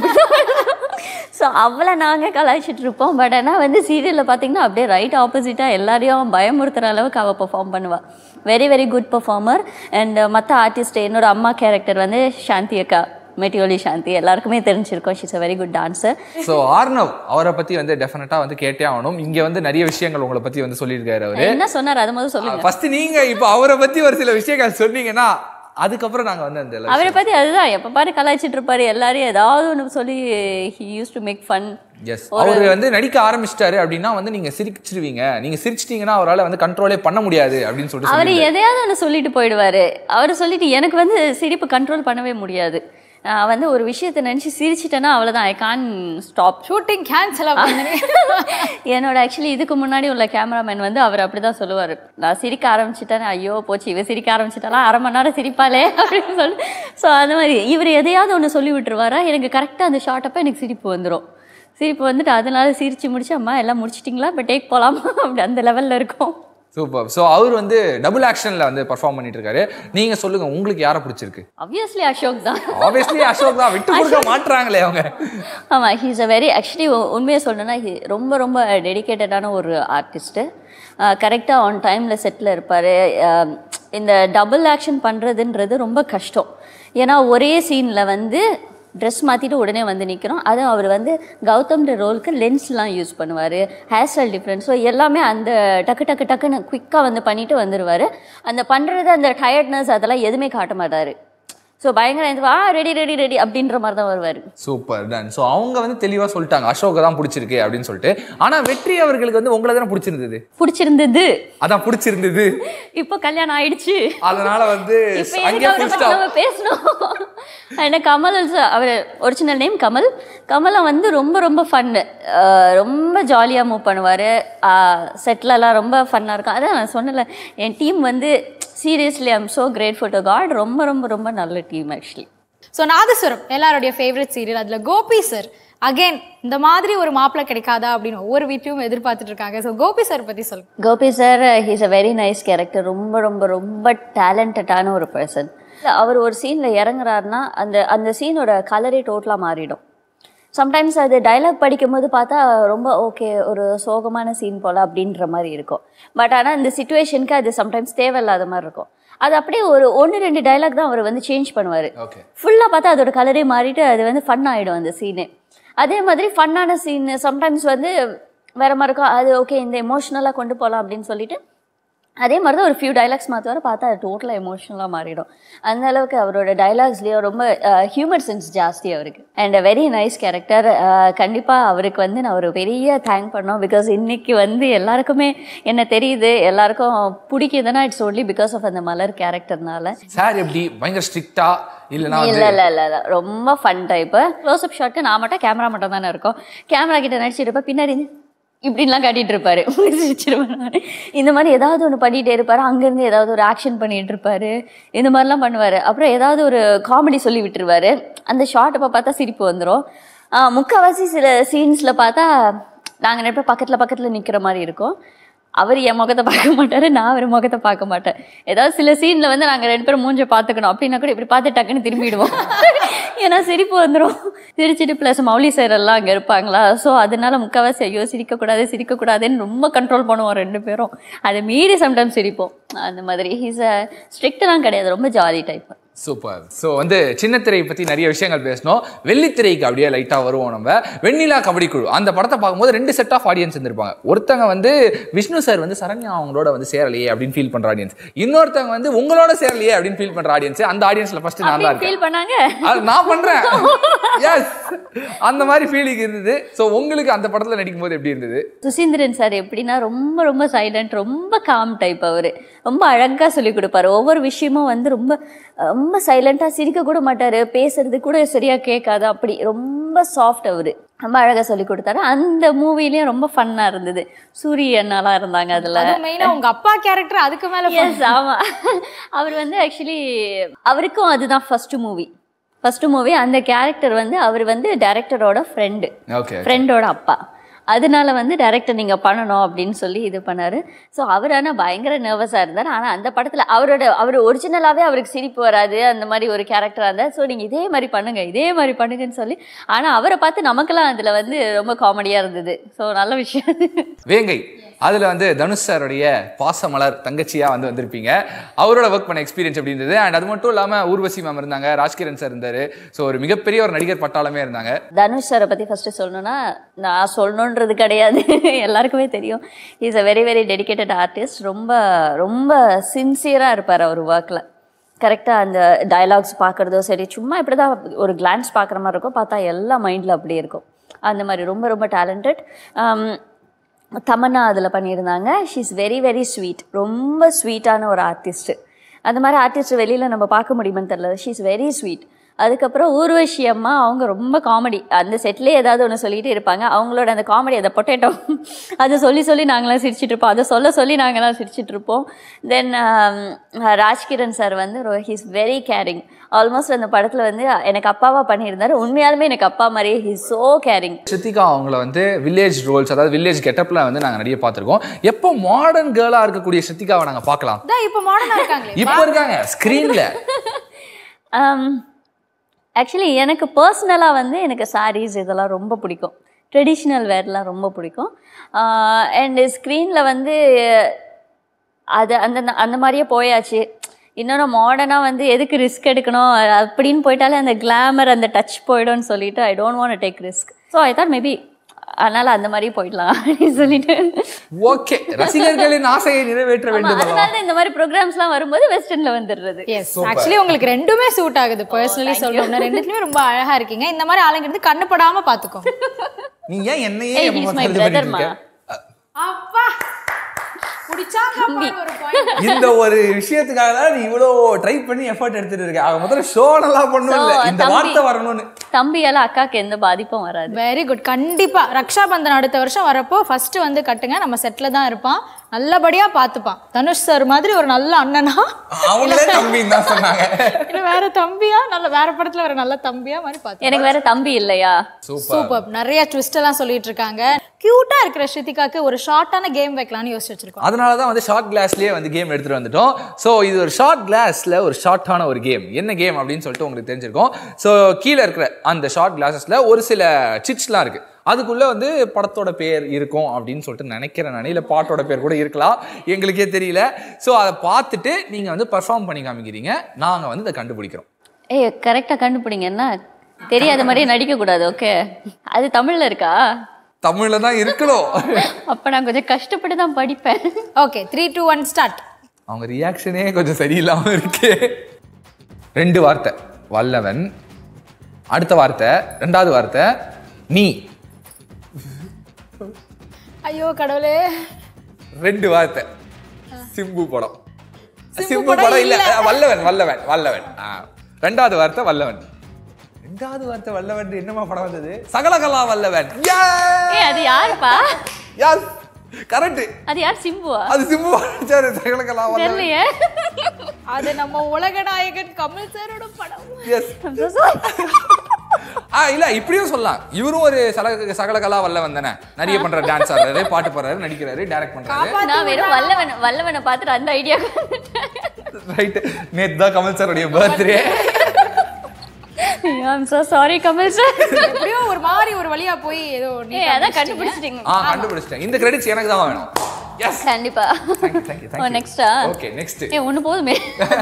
ஸோ அவளை நாங்கள் கலாய்ச்சிட்டு இருப்போம் பட் ஆனால் வந்து சீரியலில் பார்த்தீங்கன்னா அப்படியே ரைட் ஆப்போசிட்டாக எல்லாரையும் பயமுறுத்துற அளவுக்கு அவள் பெர்ஃபார்ம் பண்ணுவாள் very very good performer and மற்ற ஆர்டிஸ்ட் என்னோட அம்மா கேரக்டர் வந்து சாந்தி அக்கா மெட்டியோலி சாந்தி எல்லாருக்குமே தெரிஞ்சிருக்கோம் she's a very good dancer so Arnav அவரை பத்தி வந்து டெஃபினட்டா வந்து கேட்டே ஆகணும் இங்க வந்து நிறைய விஷயங்கள் உங்களை பத்தி வந்து சொல்லியிருக்காரு அவரு என்ன சொன்னார் அதை முதல்ல சொல்லுங்க ஃபர்ஸ்ட் நீங்க இப்போ அவரை பத்தி ஒரு சில விஷயங்கள் சொன்னீங்கன்னா அதுக்கப்புறம் நாங்க வந்து அந்த எல்லா அவரை பத்தி அதுதான் எப்ப பாரு கலாய்ச்சிட்டு இருப்பாரு எல்லாரையும் ஏதாவது ஒன்று சொல்லி he use to make fun as அவர் வந்து நடிக்க ஆரம்பிச்சிட்டாரு அப்படின்னா வந்து நீங்க சிரிச்சிருவீங்க நீங்க சிரிச்சிட்டீங்கன்னா அவரால வந்து கண்ட்ரோலே பண்ண முடியாது அப்படின்னு சொல்லிட்டு அவர் சொல்லியிருந்தாரு. எதையாவது ஒன்று சொல்லிட்டு போயிடுவாரு அவர் சொல்லிட்டு எனக்கு வந்து சிரிப்பு கண்ட்ரோல் பண்ணவே முடியாது நான் வந்து ஒரு விஷயத்தை நினச்சி சிரிச்சிட்டேன்னா அவ்வளோதான் I can't stop shooting cancel பண்ணுங்க என்னோட ஆக்சுவலி இதுக்கு முன்னாடி உள்ள கேமராமேன் வந்து அவர் அப்படிதான் சொல்லுவார் நான் சிரிக்க ஆரம்பிச்சிட்டேன் ஐயோ போச்சு இவ சிரிக்க ஆரம்பிச்சிட்டாலாம் அரை மணி நேரம் சிரிப்பாளே அப்படின்னு சொல்லி ஸோ அந்த மாதிரி இவர் எதையாவது ஒன்று சொல்லி விட்டுருவாரா எனக்கு கரெக்டாக அந்த ஷார்ட் அப்போ எனக்கு சிரிப்பு வந்துடும் சிரிப்பு வந்துட்டு அதனால சிரிச்சு முடிச்சு அம்மா எல்லாம் முடிச்சிட்டிங்களா இப்போ டேக் போகலாமா அப்படி அந்த லெவலில் இருக்கும் சூப்பர் ஸோ அவர் வந்து டபுள் ஆக்ஷன்ல வந்து பெர்ஃபார்ம் பண்ணிட்டு இருக்காரு நீங்க சொல்லுங்க உங்களுக்கு யாரை பிடிச்சிருக்கு ஆப்வியஸ்லி அசோக் தான் ஆப்வியஸ்லி அசோக் தான் விட்டு கொடுக்க மாட்றாங்களே அவங்க ஆமாம் ஹீஸ் அ வெரி ஆக்சுவலி உண்மையை சொல்லணும்னா he ரொம்ப ரொம்ப டெடிகேட்டடான ஒரு ஆர்டிஸ்ட்டு கரெக்டாக ஆன் டைமில் செட்டில் இருப்பார் இந்த டபுள் ஆக்ஷன் பண்ணுறதுன்றது ரொம்ப கஷ்டம் ஏன்னா ஒரே சீனில் வந்து ட்ரெஸ் மாற்றிட்டு உடனே வந்து நிற்கிறோம் அதுவும் அவர் வந்து கௌதம்ன்ற ரோலுக்கு லென்ஸ்லாம் யூஸ் பண்ணுவார் ஹேர் ஸ்டைல் டிஃப்ரெண்ட் ஸோ எல்லாமே அந்த டக்கு டக்கு டக்குன்னு குயிக்காக வந்து பண்ணிட்டு வந்துடுவார் அந்த பண்ணுறது அந்த டயர்ட்னஸ் அதெல்லாம் எதுவுமே காட்ட மாட்டார் ஸோ பயங்கர இது ஆ ரெடி ரெடி ரெடி அப்படின்ற மாதிரி தான் வருவார் சூப்பர் டன் ஸோ அவங்க வந்து தெளிவா சொல்லிட்டாங்க அசோக தான் பிடிச்சிருக்கு அப்படின்னு சொல்லிட்டு ஆனா வெற்றி அவர்களுக்கு வந்து உங்களை தானே பிடிச்சிருந்தது பிடிச்சிருந்தது அதான் பிடிச்சிருந்தது இப்போ கல்யாணம் ஆயிடுச்சு அதனால வந்து இப்போ அங்கே எதுக்கு அவரை full பத்தி stop. நம்ம பேசணும் என்ன கமல் also அவர் ஒரிஜினல் நேம் கமல் கமலை வந்து ரொம்ப ரொம்ப ஃபன்னு ரொம்ப ஜாலியாக மூவ் பண்ணுவார் செட்டிலெல்லாம் ரொம்ப ஃபன்னாக இருக்கும் அதான் நான் சொன்னல என் டீம் வந்து seriously I'm so grateful to God ரொம்ப ரொம்ப ரொம்ப நல்ல டீம் ஆக்சுவலி ஸோ நாதஸ்வரம் எல்லாருடைய ஃபேவரட் சீரியல் அதில் கோபி சார் அகைன் இந்த மாதிரி ஒரு மாப்பிள்ளை கிடைக்காதா அப்படின்னு ஒவ்வொரு வீட்லையும் எதிர்பார்த்துட்டு இருக்காங்க ஸோ கோபி சார் பற்றி சொல்லுங்க Gopi sir he's a very nice character ரொம்ப ரொம்ப ரொம்ப டேலண்டடான ஒரு பர்சன் அவர் ஒரு சீனில் இறங்குறாருன்னா அந்த அந்த சீனோட கலரே டோட்டலாக மாறிடும் சம்டைம்ஸ் அது டைலாக் படிக்கும்போது பார்த்தா ரொம்ப ஓகே ஒரு சோகமான சீன் போல் அப்படின்ற மாதிரி இருக்கும் பட் ஆனால் இந்த சுச்சுவேஷனுக்கு அது சம்டைம்ஸ் தேவையில்லாத மாதிரி இருக்கும் அது அப்படியே ஒரு ஒன்று ரெண்டு டைலாக் தான் அவர் வந்து சேஞ்ச் பண்ணுவார் ஓகே ஃபுல்லாக பார்த்தா அதோட கலரே மாறிட்டு அது வந்து ஃபன் ஆகிடும் அந்த சீனு அதே மாதிரி ஃபன்னான சீன் சம்டைம்ஸ் வந்து வேற மாதிரி இருக்கும் அது ஓகே இந்த எமோஷ்னலாக கொண்டு போகலாம் அப்படின்னு சொல்லிட்டு அதே மாதிரி தான் ஒரு ஃபியூ டைலாக்ஸ் மாற்றுவார் பார்த்தா அது டோட்டலாக எமோஷ்னலாக மாறிடும் அந்த அளவுக்கு அவரோட டைலாக்ஸ்லேயும் ரொம்ப ஹியூமர் சென்ஸ் ஜாஸ்தி அவருக்கு அண்ட் வெரி நைஸ் கேரக்டர் கண்டிப்பாக அவருக்கு வந்து நான் ஒரு பெரிய தேங்க் பண்ணோம் பிகாஸ் இன்னைக்கு வந்து எல்லாருக்குமே என்ன தெரியுது எல்லாருக்கும் பிடிக்குதுன்னா இட்ஸ் only பிகாஸ் ஆஃப் அந்த மலர் கேரக்டர்னால சார் எப்படி பயங்கர ஸ்ட்ரிக்டா இல்லைன்னா இல்ல இல்ல இல்ல இல்ல ரொம்ப fun type close up shot நான் மட்டும் கேமரா மட்டும் தானே இருக்கும் கேமரா கிட்ட நடிச்சிட்டு இருப்பேன் பின்னாடி இருந்து இப்படின்லாம் காட்டிட்டு இருப்பாரு சிரிச்சிருவேன் நானு. இந்த மாதிரி ஏதாவது ஒன்று பண்ணிட்டே இருப்பாரு அங்கேருந்து ஏதாவது ஒரு ஆக்ஷன் பண்ணிட்டு இருப்பாரு இந்த மாதிரிலாம் பண்ணுவாரு அப்புறம் ஏதாவது ஒரு காமெடி சொல்லி விட்டுருவாரு அந்த ஷார்ட் அப்போ பார்த்தா சிரிப்பு வந்துடும் முக்கால்வாசி சில சீன்ஸில் பார்த்தா நாங்கள் ரெண்டு பேரும் பக்கத்தில் பக்கத்தில் நிற்கிற மாதிரி இருக்கும் அவர் என் முகத்தை பார்க்க மாட்டாரு நான் அவர் முகத்தை பார்க்க மாட்டேன் ஏதாவது சில சீன்ல வந்து நாங்க ரெண்டு பேரும் மூஞ்ச பார்த்துக்கணும் அப்படின்னா கூட இப்படி பார்த்து டக்குன்னு திரும்பிடுவோம் ஏன்னா சிரிப்பு வந்துடும் சிரிச்சிட்டு ப்ளஸ் மௌலி சார் எல்லாம் அங்கே இருப்பாங்களா ஸோ அதனால முக்கால்வாசி ஐயோ சிரிக்கக்கூடாது சிரிக்கக்கூடாதுன்னு ரொம்ப கண்ட்ரோல் பண்ணுவோம் ரெண்டு பேரும் அதை மீறி சம்டைம்ஸ் சிரிப்போம் அந்த மாதிரி ஹீஸ் அ ஸ்ட்ரிக்ட்லாம் கிடையாது ரொம்ப ஜாலி டைப் சூப்பர் ஸோ வந்து சின்ன திரை பற்றி நிறைய விஷயங்கள் பேசணும் வெள்ளித்திரைக்கு அப்படியே லைட்டாக வருவோம் நம்ம வெண்ணிலா கபடி குழு அந்த படத்தை பார்க்கும்போது ரெண்டு செட் ஆஃப் ஆடியன்ஸ் இருந்திருப்பாங்க ஒருத்தங்க வந்து விஷ்ணு சார் வந்து சரண்யா அவங்களோட வந்து சேரலையே அப்படின்னு ஃபீல் பண்ற ஆடியன்ஸ் இன்னொருத்தவங்க வந்து உங்களோட சேரலையே அப்படின்னு ஃபீல் பண்ற ஆடியன்ஸ் அந்த ஆடியன்ஸ்ல ஃபர்ஸ்ட் நான் தான் இருக்கேன் ஃபீல் பண்ணாங்க அது நான் பண்றேன் எஸ் அந்த மாதிரி ஃபீலிங் இருந்தது ஸோ உங்களுக்கு அந்த படத்துல நடிக்கும் போது எப்படி இருந்தது சுசீந்திரன் சார் எப்படின்னா ரொம்ப ரொம்ப சைலண்ட் ரொம்ப காம் டைப் அவர் ரொம்ப அழகாக சொல்லி கொடுப்பாரு ஒவ்வொரு விஷயமும் வந்து ரொம்ப ரொம்ப சைலண்ட்டாக சிரிக்க கூட மாட்டார் பேசுறது கூட சரியாக கேட்காது அப்படி ரொம்ப சாஃப்ட் அவர் ரொம்ப அழகாக சொல்லி கொடுத்தாரு அந்த மூவிலையும் ரொம்ப ஃபன்னாக இருந்தது சூரிய அண்ணாலாம் இருந்தாங்க அதில் அதுவும் மெயினாக உங்க அப்பா கேரக்டர் அதுக்கு மேல fun. எஸ் ஆமாம் அவர் வந்து ஆக்சுவலி அவருக்கும் அதுதான் ஃபர்ஸ்ட் மூவி ஃபர்ஸ்ட் மூவி அந்த கேரக்டர் வந்து அவர் வந்து டைரக்டரோட ஃப்ரெண்டு ஓகே ஃப்ரெண்டோட அப்பா அதனால வந்து டைரக்டர் நீங்க பண்ணணும் அப்படின்னு சொல்லி இது பண்ணாரு ஸோ அவர் ஆனால் பயங்கர நர்வஸாக இருந்தார் ஆனால் அந்த படத்தில் அவரோட அவர் ஒரிஜினலாகவே அவருக்கு சிரிப்பு வராது அந்த மாதிரி ஒரு கேரக்டராக இருந்தார் ஸோ நீங்கள் இதே மாதிரி பண்ணுங்க இதே மாதிரி பண்ணுங்கன்னு சொல்லி ஆனால் அவரை பார்த்து நமக்கெல்லாம் அதில் வந்து ரொம்ப காமெடியாக இருந்தது ஸோ நல்ல விஷயம் வேங்கை அதுல வந்து தனுஷ் சாருடைய பாசமலர் தங்கச்சியா வந்து வந்திருப்பீங்க அவரோட ஒர்க் பண்ண எக்ஸ்பீரியன்ஸ் எப்படி இருந்தது அண்ட் அது மட்டும் இல்லாம ஊர்வசி மேம் இருந்தாங்க ராஜ்கிரண் சார் இருந்தாரு ஸோ ஒரு மிகப்பெரிய ஒரு நடிகர் பட்டாளமே இருந்தாங்க தனுஷ் சாரை பற்றி ஃபஸ்ட்டு சொல்லணும்னா நான் சொல்லணுன்றது கிடையாது எல்லாருக்குமே தெரியும் is a very very dedicated artist ரொம்ப ரொம்ப சின்சியராக இருப்பார் அவர் ஒர்க்கில் கரெக்டாக அந்த டயலாக்ஸ் பார்க்குறதோ சரி சும்மா இப்படி தான் ஒரு கிளான்ஸ் பார்க்குற மாதிரி இருக்கும் பார்த்தா எல்லாம் மைண்டில் அப்படியே இருக்கும் அந்த மாதிரி ரொம்ப ரொம்ப டேலண்டட் தமன்னா அதில் பண்ணியிருந்தாங்க she is very very sweet ரொம்ப ஸ்வீட்டான ஒரு ஆர்டிஸ்ட்டு அந்த மாதிரி ஆர்டிஸ்ட் வெளியில் நம்ம பார்க்க முடியுமான்னு தெரியல ஷீ இஸ் வெரி ஸ்வீட் அதுக்கப்புறம் ஊர்வஷி அம்மா அவங்க ரொம்ப காமெடி அந்த செட்லேயே ஏதாவது ஒன்று சொல்லிகிட்டே இருப்பாங்க அவங்களோட அந்த காமெடி அந்த பொட்டேட்டோ அதை சொல்லி சொல்லி நாங்களாம் சிரிச்சிட்டு இருப்போம் அதை சொல்ல சொல்லி நாங்களாம் சிரிச்சிட்டு இருப்போம் தென் ராஜ்கிரண் சார் வந்து ஹீஸ் வெரி கேரிங் ஆல்மோஸ்ட் அந்த படத்தில் வந்து எனக்கு அப்பாவா பண்ணியிருந்தாரு உண்மையாலுமே எனக்கு அப்பா மாதிரியே ஹீஸ் ஸோ கேரிங் ஸ்ருத்திகா அவங்கள வந்து வில்லேஜ் ரோல்ஸ் அதாவது வில்லேஜ் கெட்டப்ல வந்து நாங்க நிறைய பார்த்திருக்கோம் எப்போ மாடர்ன் கேர்ளா இருக்கக்கூடிய ஸ்ருத்திகாவை நாங்க பார்க்கலாம் அதான் இப்போ மாடர்னா இருக்காங்களே இப்போ இருக்காங்க ஸ்கிரீன்ல ஆக்சுவலி எனக்கு பர்சனலாக வந்து எனக்கு சாரீஸ் இதெல்லாம் ரொம்ப பிடிக்கும் ட்ரெடிஷ்னல் வேர்லாம் ரொம்ப பிடிக்கும் அண்ட் ஸ்க்ரீனில் வந்து அது அந்த அந்த மாதிரியே போயாச்சு இன்னொன்று மாடர்னாக வந்து எதுக்கு ரிஸ்க் எடுக்கணும் அப்படின்னு போயிட்டாலே அந்த கிளாமர் அந்த டச் போயிடும்னு சொல்லிட்டு I don't want take risk so I thought maybe அதனால் அந்த மாதிரி போயிடலாம் அப்படின்னு சொல்லிட்டு ஓகே ரசிகர்களின் ஆசையை நிறைவேற்ற ஆமா, வேண்டும் அதனால தான் இந்த மாதிரி ப்ரோக்ராம்ஸ்லாம் வரும்போது வெஸ்டர்னில் வந்துடுறது எஸ் ஆக்சுவலி உங்களுக்கு ரெண்டுமே சூட் ஆகுது பர்சனலி சொல்லணும்னா ரெண்டுத்துலயுமே ரொம்ப அழகா இருக்கீங்க இந்த மாதிரி ஆளுங்கிறது கண்ணு படாம பாத்துக்கோ நீ ஏன் என்னையே Hey, எப்ப he's my பார்த்தாலும் இது பண்ணிட்டு brother, இருக்க? அப்பா புடிச்சாங்க ஒரு பாயிண்ட் இந்த ஒரு விஷயத்துக்காக தான் நீ இவ்வளோ ட்ரை பண்ணி எஃபர்ட் எடுத்துட்டு இருக்க அவன் முதல்ல ஷோ நல்லா பண்ணும் So, இல்ல இந்த தம்பி- வார்த்தை வரணும்னு தம்பியால அக்காக்கு எந்த பாதிப்பும் வராது வெரி குட் கண்டிப்பா ரக்ஷா பந்தன் அடுத்த வருஷம் வரப்போ ஃபர்ஸ்ட் வந்து கட்டுங்க நம்ம செட்ல தான் இருப்பான் நல்லபடியா பாத்துப்பான் தனுஷ் சார் மாதிரி ஒரு நல்ல அண்ணனா அவங்களே தம்பின்னு தான் சொன்னாங்க இல்ல வேற தம்பியா நல்ல வேற படத்துல வேற நல்ல தம்பியா மாதிரி பாத்து எனக்கு வேற தம்பி இல்லையா சூப்பர் சூப்பர் நிறைய ட்விஸ்ட் எல்லாம் சொல்லிட்டு இருக்காங்க கியூட்டா இருக்கிற ஸ்ருதிகாக்கு ஒரு ஷார்ட்டான கேம் வைக்கலாம்னு யோசிச்சு வச்சிருக்கோம் அதனால தான் வந்து ஷார்ட் கிளாஸ்லயே வந்து கேம் எடுத்துட்டு வந்துட்டோம் ஸோ இது ஒரு ஷார்ட் கிளாஸ்ல ஒரு ஷார்ட்டான ஒரு கேம் என்ன கேம் அப்படின்னு சொல்லிட்டு உங்களுக்கு தெரிஞ்சிருக்கும் ஸோ கீழே இருக்கிற அந்த ஷார்ட் கிளாஸஸ்ல ஒரு சில சிட்ஸ்லாம் இருக்கு அதுக்குள்ள வந்து படத்தோட பேர் இருக்கும் அப்படின்னு சொல்லிட்டு நினைக்கிறேன் நான் இல்ல பாட்டோட பேர் கூட இருக்கலாம் எங்களுக்கே தெரியல ஸோ அதை பார்த்துட்டு நீங்க வந்து பர்ஃபார்ம் பண்ணி காமிக்கிறீங்க நாங்க வந்து இதை கண்டுபிடிக்கிறோம் ஏய் கரெக்டாக கண்டுபிடிங்க என்ன தெரியாத மாதிரியே நடிக்கக்கூடாது ஓகே அது தமிழில் இருக்கா தமிழ்ல தான் இருக்கணும் அப்போ நான் கொஞ்சம் கஷ்டப்பட்டு தான் படிப்பேன் okay three two one start அவங்க ரியாக்ஷனே கொஞ்சம் சரியில்லாம இருக்கு ரெண்டு வார்த்தை வல்லவன் அடுத்த வார்த்தை ரெண்டாவது வார்த்தை நீ ஐயோ கடவுளே ரெண்டு வார்த்தை சிம்பு படம் சிம்பு சிம்பு படம் படம் இல்ல இல்ல. அஹ், வல்லவன் வல்லவன் வல்லவன் ஆ. ரெண்டாவது வார்த்தை வல்லவன் ரெண்டாவது வார்த்தை வல்லவன் என்னமா படம் வந்தது சகலகலா வல்லவன் ஏய் அது யாருப்பா யாஸ் கரெக்ட் அது யார் சிம்புவா அது சிம்பு நடிச்சாரு சகலகலா வல்லவன் தெரியலையே அது நம்ம உலக நாயகன் கமல் சாரோட படம் எஸ் I'm so sorry. ஆ இல்ல இப்படியும் சொல்லலாம் இவரும் ஒரு சகல சகலகலா வல்லவன் தானே நிறைய பண்ற டான்ஸ் ஆடுறாரு பாட்டு பாடுறாரு நடிக்கிறாரு டைரக்ட் பண்றாரு நான் வெறும் வல்லவன் வல்லவனை பார்த்துட்டு அந்த ஐடியா ரைட் நேத்து தான் கமல் சாருடைய birthday I'm so sorry Kamal sir எப்படியோ ஒரு மாதிரி ஒரு வழியா போய் ஏதோ நீ ஏய் அதான் கண்டுபிடிச்சிட்டீங்க ஆ கண்டுபிடிச்சிட்டேன் இந்த கிரெடிட்ஸ் எனக்கு தான் வேணும் எஸ் கண்டிப்பா தேங்க்யூ தேங்க்யூ ஓ தேங்க்யூ நெக்ஸ்டா ஓகே நெக்ஸ்ட் ஏ ஒன்று போதுமே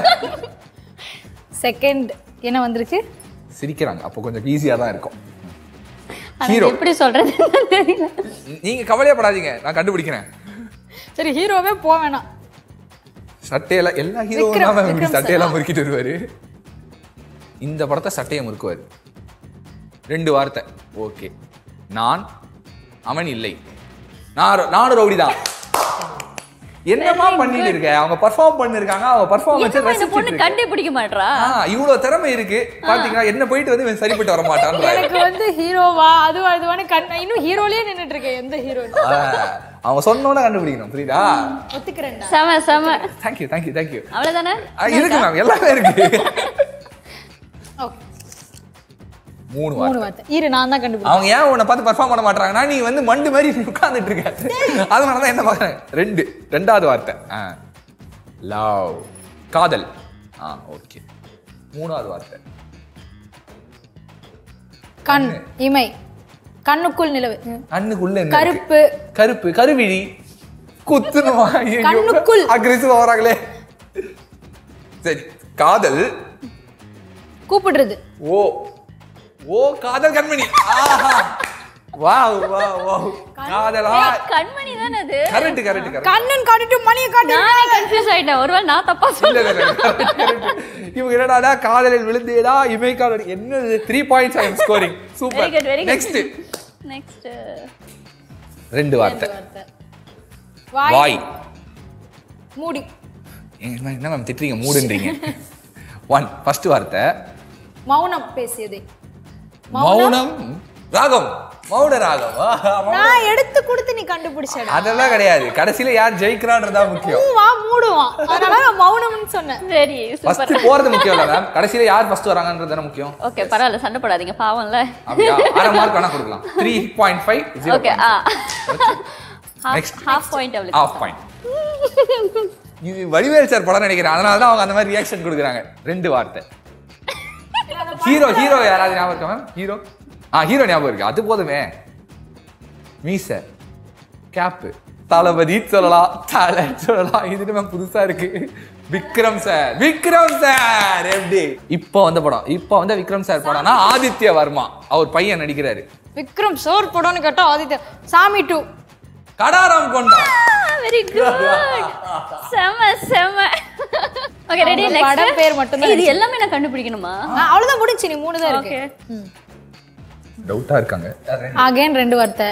செகண்ட் என்ன வந்திருக்கு சிரிக்கிறாங்க அப்போ கொஞ்சம் ஈஸியா தான் இருக்கும் ஆனா Hero. இது எப்படி சொல்றதுன்னு தெரியல நீங்க கவலையப்படாதீங்க நான் கண்டுபிடிக்கிறேன் சரி ஹீரோவே போக வேணாம் சட்டையெல்லாம் எல்லா ஹீரோவும் விக்ரம், தான் இப்படி விக்ரம் சட்டையெல்லாம் முறுக்கிட்டு வருவாரு இந்த படத்தை சட்டையை முறுக்குவாரு ரெண்டு வார்த்தை ஓகே நான் அவன் இல்லை நான் நானும் ரவுடி தான் என்னமா பண்ணிட்டு இருக்க அவங்க பர்ஃபார்ம் பண்ணிருக்காங்க அவங்க பர்ஃபார்மன்ஸ் என்னம்மா இந்த பொண்ணு ரசிச்சிட்டு கண்டே பிடிக்க மாட்றா ஆ இவ்வளவு திறமை இருக்கு பாத்தீங்களா என்ன போயிட்டு வந்து இவன் சரிப்பட்டு வர மாட்டான்றாரு எனக்கு வந்து ஹீரோவா அதுவா இதுவான்னு கண் இன்னும் ஹீரோலயே நின்னுட்டு இருக்கேன் எந்த ஹீரோ ஆ, அவங்க சொன்னோன்னு கண்டுபிடிக்கணும் புரியுதா ஒத்துக்கிறேன்டா செம செம தேங்க்யூ தேங்க்யூ தேங்க்யூ அவ்வளவுதானே இருக்கு மேம் எல்லாமே இருக்கு ஓகே மூணு மூணு வார்த்தை வார்த்தை இரு நான் தான் கண்டுபிடிச்சேன் அவங்க ஏன் உன்னை பார்த்து பர்ஃபார்ம் பண்ண மாட்டாங்கன்னா நீ வந்து மண்டு மாதிரி உட்கார்ந்துட்டு இருக்க அதனால தான் என்ன பார்க்குறேன் ரெண்டு ரெண்டாவது வார்த்தை ஆ லவ் காதல் ஆ ஓகே மூணாவது வார்த்தை கண் இமை கண்ணுக்குள் நிலவு கண்ணுக்குள்ள என்ன இருக்கு? கருப்பு கருப்பு கருவிழி குத்துணுமா கண்ணுக்குள். அக்ரெசிவ் வராங்களே சரி காதல் கூப்பிடுறது ஓ ஓ காதல் கண்மணி ஆஹா வாவ் வாவ் வாவ் காதலா ஏய், கண்மணி தானே அது கரெக்ட் கரெக்ட் கரெக்ட் கண்ணன் காட்டிட்டு மணியை காட்டு நானே கன்ஃபியூஸ் ஆயிட்டேன் ஒருவேளை நான் தப்பா இல்ல, சொல்றேன் இல்ல, இல்ல, correct, correct. இவங்க என்னடா காதலில் விழுந்தேடா இமை காதல் என்னது three points I am scoring very super good very good next next ரெண்டு வார்த்தை வாய் வாய் மூடி என்ன என்ன மேம் திட்டுறீங்க மூடுன்றீங்க ஒன் ஃபர்ஸ்ட் வார்த்தை மௌனம் பேசியது மௌனம் ராகம் மௌன ராகம் ஆஹா, மௌனம். நான் எடுத்து கொடுத்து நீ கண்டுபிடிச்சடா அதெல்லாம் கிடையாது கடைசியில யார் ஜெயிக்கிறான்றதா முக்கியம் வா மூடுவான் அதனால நான் மௌனம்னு சொன்னேன் சரி சூப்பர் ஃபர்ஸ்ட் போறது முக்கியம் இல்ல மேம் கடைசியில யார் ஃபர்ஸ்ட் வராங்கன்றது தானே முக்கியம் ஓகே பரவாயில்ல சண்டை போடாதீங்க பாவம்ல அப்படியா அரை மார்க் வேணா கொடுக்கலாம் three point five zero okay ah Next. Half point அவளுக்கு ஆஃப் பாயிண்ட் இது வடிவேல் சார் படம் நினைக்கிறேன் அதனால தான் அவங்க அந்த மாதிரி ரியாக்ஷன் கொடுக்குறாங்க ரெண்டு வார்த்தை ஹீரோ ஹீரோ யாராவது ஞாபகம் இருக்கா மேம் ஹீரோ ஆ ஹீரோ ஞாபகம் இருக்கு அது போதுமே மீச கேப்பு தளபதி சொல்லலாம் தலை சொல்லலாம் இது நம்ம புதுசா இருக்கு விக்ரம் சார் விக்ரம் சார் எப்படி இப்போ வந்த படம் இப்போ வந்த விக்ரம் சார் படம்னா ஆதித்ய வர்மா அவர் பையன் நடிக்கிறாரு விக்ரம் சோர் படம்னு கேட்டா ஆதித்யா சாமி டூ கடாரம் கொண்டா வெரி குட் செம செம ஓகே ரெடி அவங்க நெக்ஸ்ட் படம் பேர் மட்டும்தான் இது எல்லாமே நான் கண்டுபிடிக்கணுமா அவ்வளவுதான் முடிஞ்சு நீ மூணு தான் இருக்கு ஓகே டவுட்டா இருக்காங்க அகைன் ரெண்டு வார்த்தை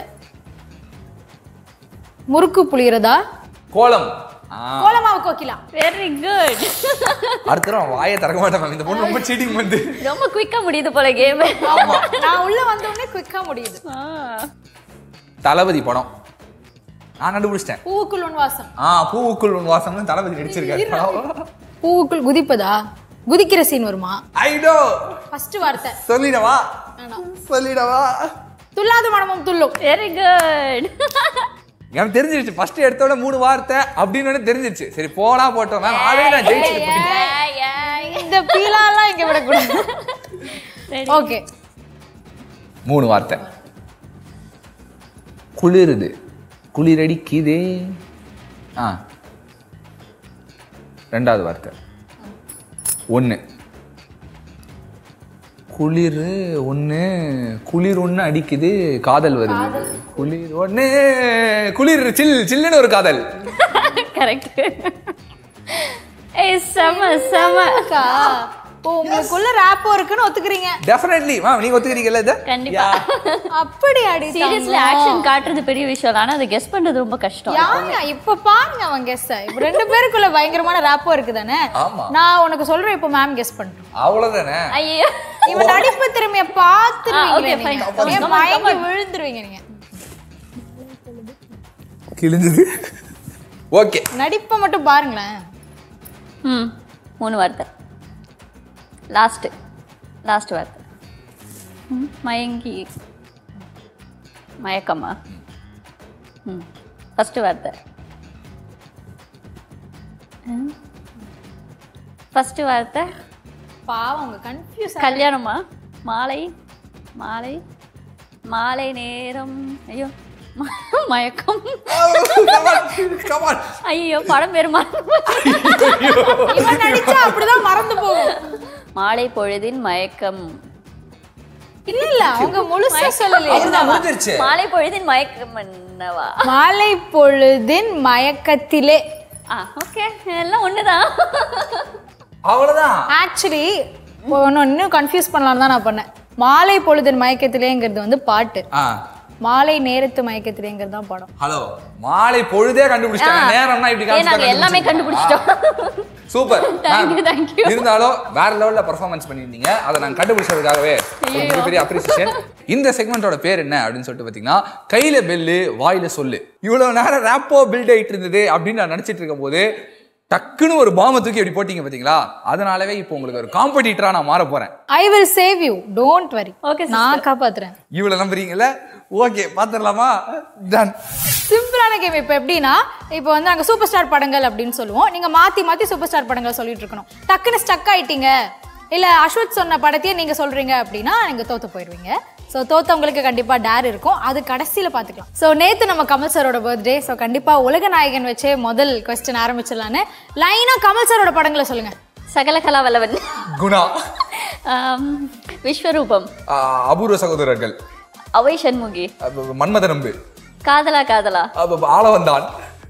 முறுக்கு புளியறதா கோலம் ஆ, கோலமாவு கோக்கிலா வெரி குட் அடுத்த தடவை வாயை திறக்க மாட்டேன் மேம் இந்த பொண்ணு ரொம்ப சீட்டிங் வந்து ரொம்ப குயிக்கா முடியுது போல கேம் நான் உள்ள வந்த உடனே குயிக்கா முடியுது தளபதி படம் நான் கண்டுபிடிச்சிட்டேன் பூவுக்குள் உன் வாசம் ஆ பூவுக்குள் உன் வாசம்னு தளபதி நடிச்சிருக்காரு பூவுக்குள் குதிப்பதா குதிக்கிற சீன் வருமா ஐடோ ஃபர்ஸ்ட் வார்த்தை சொல்லிடவா வேணாம். சொல்லிடவா துல்லாத மனமும் துள்ளும் வெரி குட் எனக்கு தெரிஞ்சிருச்சு ஃபர்ஸ்ட் எடுத்தோட மூணு வார்த்தை அப்படின்னு உடனே தெரிஞ்சிருச்சு சரி போனா போட்டோம் மேம் ஆல்ரெடி நான் ஜெயிச்சிட்டு இந்த பீலாலாம் இங்க விடக்கூடாது ஓகே மூணு வார்த்தை குளிருது குளிரடிக்குதே ஆ ரெண்டாவது வார்த்தை ஒன்று குளிர் ஒன்று குளிர் ஒன்று அடிக்குது காதல் வருது குளிர் ஒன்று குளிர் சில் சில்லுன்னு ஒரு காதல் கரெக்ட் ஏய் செம செம அக்கா ஓ உங்களுக்குள்ள ரேப்போ இருக்குன்னு ஒத்துக்கிறீங்க டெஃபினெட்லி மேம் நீங்க ஒத்துக்கிறீங்கல்ல இதை கண்டிப்பா அப்படி அடி சீரியஸ்லி ஆக்ஷன் காட்டுறது பெரிய விஷயம் ஆனா அதை கெஸ் பண்றது ரொம்ப கஷ்டம் யாங்க இப்ப பாருங்க அவன் கெஸ் இப்ப ரெண்டு பேருக்குள்ள பயங்கரமான ரேப்போ இருக்குதானே ஆமா. நான் உனக்கு சொல்றேன் இப்போ மேம் கெஸ் பண்றேன் அவ்வளோதானே ஐயோ இவன் நடிப்பு திறமைய ஆ, பாத்துருவீங்க okay, fine. Come on, come on, மயங்கி விழுந்துருவீங்க நீங்க கிழிஞ்சது ஓகே நடிப்பை மட்டும் பாருங்களேன் ம் மூணு வார்த்தை லாஸ்ட்டு லாஸ்ட் வார்த்தை ம், மயங்கி மயக்கமா ம் ஃபஸ்ட்டு வார்த்தை ஃபஸ்ட்டு வார்த்தை பாவம் அவங்க கன்ஃபியூஸ் கல்யாணமா மாலை மாலை மாலை நேரம் ஐயோ ம- மயக்கம் கமான் ஐயோ படம் பேர் மறந்து போச்சு. இவன் நடிச்சா அப்படிதான் மறந்து போகும் மாலை பொழுதின் மயக்கம் இல்ல இல்ல அவங்க முழுசா சொல்லலையே முடிஞ்சிருச்சு மாலை பொழுதின் மயக்கம் என்னவா மாலை பொழுதின் மயக்கத்திலே ஆ ஓகே எல்லாம் ஒண்ணுதான் அவ்வளவுதான் ஆக்சுவலி ஒன்னு இன்னும் கன்ஃபியூஸ் பண்ணலாம் தான் நான் பண்ணேன் மாலை பொழுதின் மயக்கத்திலேங்கிறது வந்து பாட்டு ஆ மாலை நேரத்து மயக்கத்திலேங்கிறது தான் படம் ஹலோ மாலை பொழுதே கண்டுபிடிச்சிட்டாங்க நேரம்னா இப்படி ஏன் நாங்க எல்லாமே கண்டுபிடிச்சிட்டோம் super Thank you, thank you. இருந்தாலும் வேற லெவல்ல பெர்ஃபார்மன்ஸ் பண்ணிருந்தீங்க அதை நாங்க கண்டுபிடிச்சதுக்காகவே ஒரு மிகப்பெரிய அப்ரிசியேஷன் இந்த செக்மெண்டோட பேர் என்ன அப்படின்னு சொல்லிட்டு பாத்தீங்கன்னா கையில பெல்லு வாயில சொல்லு இவ்வளவு நேரம் ரேப்போ பில்ட் ஆயிட்டு இருந்தது அப்படின்னு நான் நினைச்சிட்டு இருக்கும் போது டக்குன்னு ஒரு பாம்பை தூக்கி அப்படி போட்டீங்க பாத்தீங்களா அதனாலவே இப்போ உங்களுக்கு ஒரு காம்படிட்டரா நான் மாற போறேன் I will save you don't worry Okay, நான் காப்பாத்துறேன் இவ்வளவு நம்புறீங்கல்ல ஓகே பாத்துடலாமா டன் சிம்பிளான கேம் இப்போ எப்படின்னா இப்போ வந்து நாங்கள் சூப்பர் ஸ்டார் படங்கள் அப்படின்னு சொல்லுவோம் நீங்கள் மாற்றி மாற்றி சூப்பர் ஸ்டார் படங்கள் சொல்லிட்டு இருக்கணும் டக்குன்னு ஸ்டக் ஆயிட்டீங்க இல்லை அஸ்வத் சொன்ன படத்தையே நீங்கள் சொல்கிறீங்க அப்படின்னா நீங்கள் தோத்து போயிடுவீங்க ஸோ தோத்தவங்களுக்கு கண்டிப்பாக டேர் இருக்கும் அது கடைசியில் பார்த்துக்கலாம் ஸோ நேற்று நம்ம கமல் சாரோட பர்த்டே ஸோ கண்டிப்பாக உலக நாயகன் வச்சே முதல் கொஸ்டின் ஆரம்பிச்சிடலான்னு லைனாக கமல் சாரோட படங்களை சொல்லுங்கள் சகல கலா வல்லவன் குணா ஆம், விஸ்வரூபம் ஆ, அபூர்வ சகோதரர்கள் அவை சண்முகி அப்ப மன்மத நம்பு காதலா காதலா அப்ப ஆளவந்தான்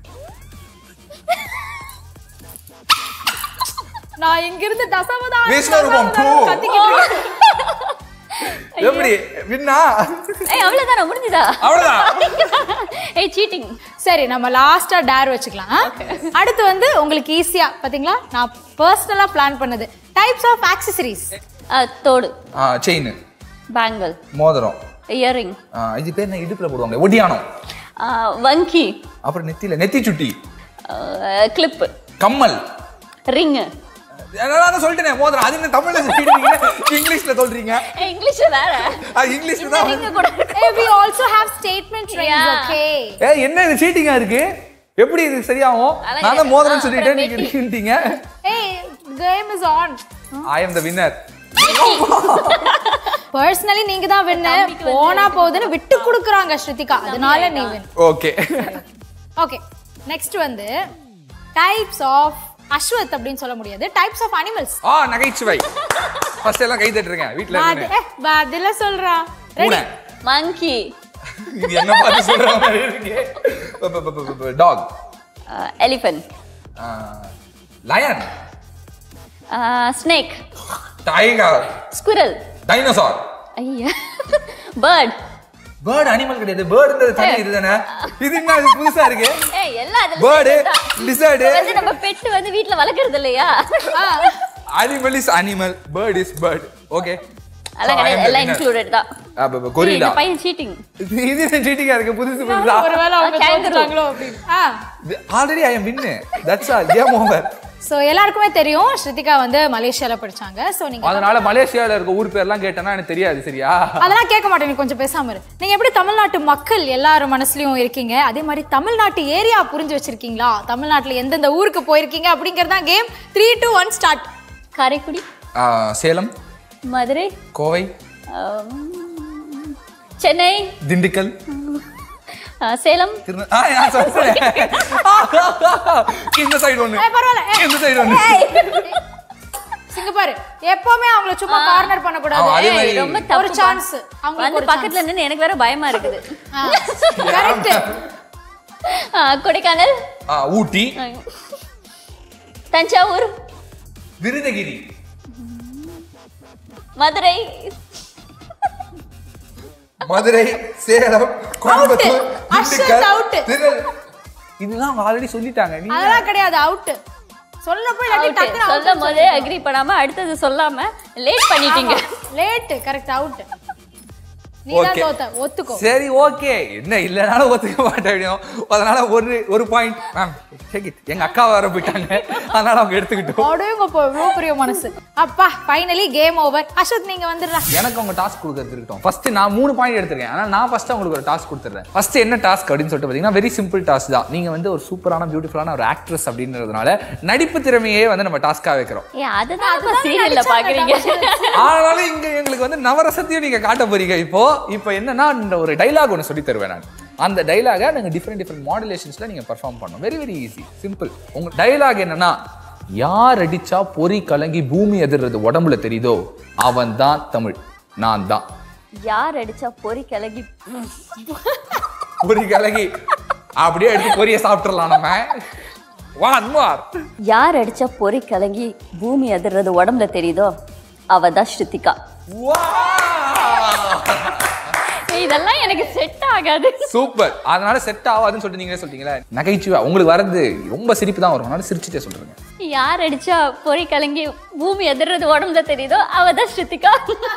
நான் இங்கிருந்து தசமதான் விஸ்வரூபம் two. கத்திக்கிட்டு இருக்கேன். எப்படி வின்னா ஏய் அவ்வளவுதானா முடிஞ்சுதா அவ்வளவுதான் ஏய் சீட்டிங் சரி நம்ம லாஸ்டா டேர் வச்சுக்கலாம் அடுத்து வந்து உங்களுக்கு ஈஸியா பாத்தீங்களா நான் பர்சனலா பிளான் பண்ணது டைப்ஸ் ஆஃப் ஆக்சசரிஸ் தோடு செயின் பேங்கிள் மோதிரம் இயரிங் ஆ, இது பேர் என்ன இடுப்புல போடுவாங்க ஒடியானம் வங்கி அப்புறம் நெத்தியில நெத்தி சுட்டி கிளிப்பு கம்மல் ரிங்கு நான் சொல்லிட்டேன் மோதிரம் அது என்ன தமிழ்ல சொல்லிடுறீங்க இங்கிலீஷ்ல சொல்றீங்க இங்கிலீஷ் வேற அது இங்கிலீஷ்ல தான் ரிங்கு கூட Hey, we also have statement rings, Yeah. okay? ஏ என்ன இது சீட்டிங்கா இருக்கு எப்படி இது சரியாகும் அதான் நான் தான் மோதிரம் ஆ, சொல்லிட்டேன் அப்புறம் நீங்க வெட்டி. நின்னுட்டீங்க Hey, game is on. I am the winner Personally, நீங்க தான் win. போனா போகுதுன்னு விட்டு கொடுக்குறாங்க ஸ்ருதிகா அதனால நீ win. ஓகே ஓகே நெக்ஸ்ட் வந்து டைப்ஸ் ஆஃப் அஸ்வத் அப்படின்னு சொல்ல முடியாது டைப்ஸ் ஆஃப் அனிமல்ஸ் ஆ நகைச்சுவை ஃபர்ஸ்ட் எல்லாம் கை தட்டுறீங்க வீட்ல இருந்து பதில சொல்றா ரெடி பூனை மங்கி இது என்ன பார்த்து சொல்ற மாதிரி இருக்கு dog elephant lion snake tiger squirrel dinosaur ஐயா பேர்ட் பேர்ட் அனிமல் கிடையாது பேர்டுன்றது தனி இதுதானே இது என்ன இது புதுசா இருக்கு ஏய் எல்லாம் அதுல பேர்டு சேர்ந்ததுதான். லிசர்டு இது வந்து நம்ம பெட்டு வந்து வீட்ல வளர்க்கறது இல்லையா animal is animal bird is bird okay அதெல்லாம் கிடையாது எல்லாம் இன்க்ளூடட் தான் கொரிலா இந்த பையன் சீட்டிங் இது சீட்டிங்கா இருக்கு புதுசு புதுசா ஒருவேளை அவங்க Kangaroo. தோத்துட்டாங்களோ அப்படின்னு ah already I am win that's all game over so எல்லாருக்குமே தெரியும் ஸ்ருதிகா வந்து மலேசியால படிச்சாங்க ஸோ நீங்க அதனால மலேசியால இருக்க ஊர் பேர்லாம் கேட்டேன்னா எனக்கு தெரியாது சரியா அதெல்லாம் கேட்க மாட்டேன் நீ கொஞ்சம் பேசாம இரு நீங்க எப்படி தமிழ்நாட்டு மக்கள் எல்லாரும் மனசுலயும் இருக்கீங்க அதே மாதிரி தமிழ்நாட்டு ஏரியா புரிஞ்சு வச்சிருக்கீங்களா தமிழ்நாட்டுல எந்தெந்த ஊருக்கு போயிருக்கீங்க அப்படிங்கறதான் game three two one start Karaikudi ஆ, சேலம் மதுரை கோவை ஆம், சென்னை திண்டுக்கல் ஆ, சேலம் திருநெ- ஆ, நான் சொல்றேன். இந்த சைடு ஒண்ணு ஏய், பரவாயில்ல ஏய், இந்த சைடு ஒண்ணு இங்க பாரு எப்பவுமே அவங்கள சும்மா கார்னர் பண்ணக்கூடாது ஆ, அதே ஏய், மாதிரி- ரொம்ப ஒரு தப்பு சான்ஸ் வந்து அவங்களுக்கு ஒரு பக்கத்துல நின்னு எனக்கு வேற பயமா இருக்குது கரெக்ட் ஆ, கொடைக்கானல் ஆ, ஊட்டி ஆ, தஞ்சாவூர் விருதகிரி மதுரை மதுரை சேலம் கோயம்புத்தூர் அஸ்வத் திண்டுக்கல் out. திருநெல் இதெல்லாம் அவங்க ஆல்ரெடி சொல்லிட்டாங்க நீ அதெல்லாம் கிடையாது அவுட் சொல்லப்போ இல்லாட்டி Out. டக்குனு சொல்லும் போதே அக்ரி பண்ணாம அடுத்தது சொல்லாம லேட் பண்ணிட்டீங்க லேட் கரெக்ட் அவுட் நீ தான் Okay. தோத்த ஒத்துக்கோ சரி ஓகே என்ன இல்லைனாலும் ஒத்துக்க மாட்டேன் அப்படியும். அதனால ஒரு ஒரு பாயிண்ட் மேம் டேக் இட் எங்க அக்கா வர போயிட்டாங்க அதனால அவங்க எடுத்துக்கிட்டோம் அடேங்கப்பா இவ்வளோ பெரிய மனசு அப்பா ஃபைனலி கேம் ஓவர் அஸ்வத் நீங்க வந்துடுறா எனக்கு அவங்க டாஸ்க் கொடுக்கறது இருக்கட்டும் ஃபர்ஸ்ட் நான் மூணு பாயிண்ட் எடுத்திருக்கேன் ஆனால் நான் ஃபர்ஸ்ட் உங்களுக்கு ஒரு டாஸ்க் கொடுத்துறேன் ஃபர்ஸ்ட் என்ன டாஸ்க் அப்படின்னு சொல்லிட்டு பார்த்தீங்கன்னா வெரி சிம்பிள் டாஸ்க் தான் நீங்க வந்து ஒரு சூப்பரான பியூட்டிஃபுல்லான ஒரு ஆக்ட்ரஸ் அப்படின்றதுனால நடிப்பு திறமையே வந்து நம்ம டாஸ்க்காக வைக்கிறோம் ஏ அதுதான் சீரியல்ல பாக்குறீங்க ஆனாலும் இங்க எங்களுக்கு வந்து நவரசத்தையும் நீங்க காட்ட போறீங்க இப்போ இப்போ என்னன்னா இந்த ஒரு டைலாக் ஒன்று சொல்லி தருவேன் நான் அந்த டைலாகை நீங்க டிஃப்ரெண்ட் டிஃப்ரெண்ட் மாடுலேஷன்ஸ்ல நீங்க பெர்ஃபார்ம் பண்ணணும் வெரி வெரி ஈஸி சிம்பிள் உங்க டைலாக் என்னன்னா யார் அடிச்சா பொறி கலங்கி பூமி எதிர்றது உடம்புல தெரியுதோ அவன் தான் தமிழ் நான் தான் யார் அடிச்சா பொறி கிளகி பொறி கலகி அப்படியே எடுத்து பொரிய சாப்பிட்டுறலாம் நம்ம ஒன் மோர் யார் அடிச்சா பொறி கலங்கி பூமி அதிர்றது உடம்புல தெரியுதோ அவ தான் ஸ்ருதிகா ஏய், இதெல்லாம் எனக்கு செட் ஆகாது சூப்பர் அதனால செட் ஆகாதுன்னு சொல்லிட்டு நீங்களே சொல்லிட்டீங்களே நகைச்சுவை உங்களுக்கு வரது ரொம்ப சிரிப்பு தான் வரும் அதனால சிரிச்சுட்டே சொல்றேங்க யார் அடிச்சா பொறி கலங்கி பூமி எதிர்றது உடம்புல தெரியுதோ அவ தான் ஸ்ருதிகா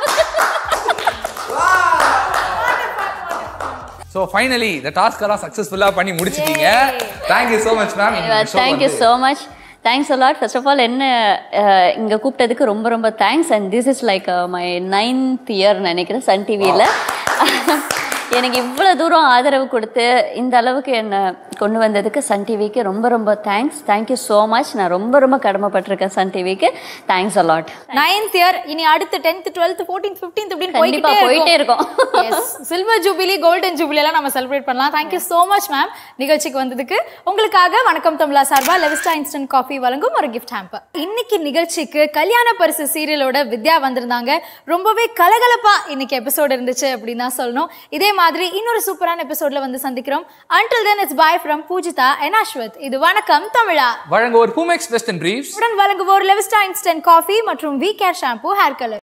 ஸோ ஃபைனலி இந்த டாஸ்க் எல்லாம் சக்ஸஸ்ஃபுல்லாக பண்ணி முடிச்சிட்டீங்க thank you so much ma'am thank you so much thanks a lot first of all என்ன அஹ், இங்க கூப்பிட்டதுக்கு ரொம்ப ரொம்ப thanks and this is like my ninth year நினைக்கிறேன் சன் டிவியில் எனக்கு இவ்வளோ தூரம் ஆதரவு கொடுத்து இந்த அளவுக்கு என்னை கொண்டு வந்ததுக்கு சன் டிவிக்கு ரொம்ப ரொம்ப தேங்க்ஸ் தேங்க்யூ ஸோ மச் நான் ரொம்ப ரொம்ப கடமைப்பட்டிருக்கேன் சன் டிவிக்கு தேங்க்ஸ் அலாட் நைன்த் இயர் இனி அடுத்து டென்த் டுவெல்த் ஃபோர்டீன் ஃபிஃப்டீன்த் இப்படின்னு கண்டிப்பா போயிட்டே இருக்கும் சில்வர் ஜூபிலி கோல்டன் ஜூபிலி எல்லாம் நம்ம செலிப்ரேட் பண்ணலாம் தேங்க்யூ so மச் மேம் நிகழ்ச்சிக்கு வந்ததுக்கு உங்களுக்காக வணக்கம் தமிழா சார்பா லெவிஸ்டா இன்ஸ்டன்ட் காஃபி வழங்கும் ஒரு கிஃப்ட் ஹேம்பர் இன்னைக்கு நிகழ்ச்சிக்கு கல்யாண பரிசு சீரியலோட வித்யா வந்திருந்தாங்க ரொம்பவே கலகலப்பா இன்னைக்கு எபிசோட் இருந்துச்சு அப்படின்னு தான் சொல்லணும் இதே மாதிரி இன்னொரு சூப்பரான எபிசோட்ல வந்து சந்திக்கிறோம் until then it's bye from Poojitha and Ashwath இது வணக்கம் தமிழா வழங்குவோர் பூமெக்ஸ் வெஸ்டர்ன் பிரீஃப்ஸ் உடன் வழங்குவோர் லெவிஸ்டா இன்ஸ்டன்ட் காஃபி மற்றும் V care shampoo hair colour